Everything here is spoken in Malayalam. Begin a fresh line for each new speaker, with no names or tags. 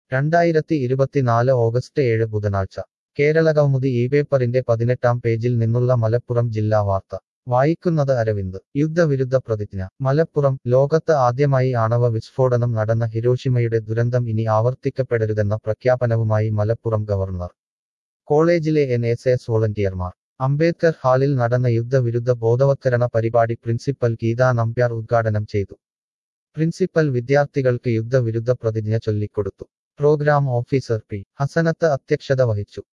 രണ്ടായിരത്തി ഇരുപത്തിനാല് ഓഗസ്റ്റ് ഏഴ് ബുധനാഴ്ച കേരളകൗമുദി ഈ പേപ്പറിന്റെ പതിനെട്ടാം പേജിൽ നിന്നുള്ള മലപ്പുറം ജില്ലാ വാർത്ത വായിക്കുന്നത് അരവിന്ദ് യുദ്ധവിരുദ്ധ പ്രതിജ്ഞ മലപ്പുറം ലോകത്ത് ആദ്യമായി ആണവ വിസ്ഫോടനം നടന്ന ഹിരോഷിമയുടെ ദുരന്തം ഇനി ആവർത്തിക്കപ്പെടരുതെന്ന പ്രഖ്യാപനവുമായി മലപ്പുറം ഗവർണർ കോളേജിലെ എൻ എസ് എസ് വോളണ്ടിയർമാർ അംബേദ്കർ ഹാളിൽ നടന്ന യുദ്ധവിരുദ്ധ ബോധവത്കരണ പരിപാടി പ്രിൻസിപ്പൽ ഗീതാ നമ്പ്യാർ ഉദ്ഘാടനം ചെയ്തു പ്രിൻസിപ്പൽ വിദ്യാർത്ഥികൾക്ക് യുദ്ധവിരുദ്ധ പ്രതിജ്ഞ ചൊല്ലിക്കൊടുത്തു പ്രോഗ്രാം ഓഫീസർ പി ഹസനത്ത് അധ്യക്ഷത വഹിച്ചു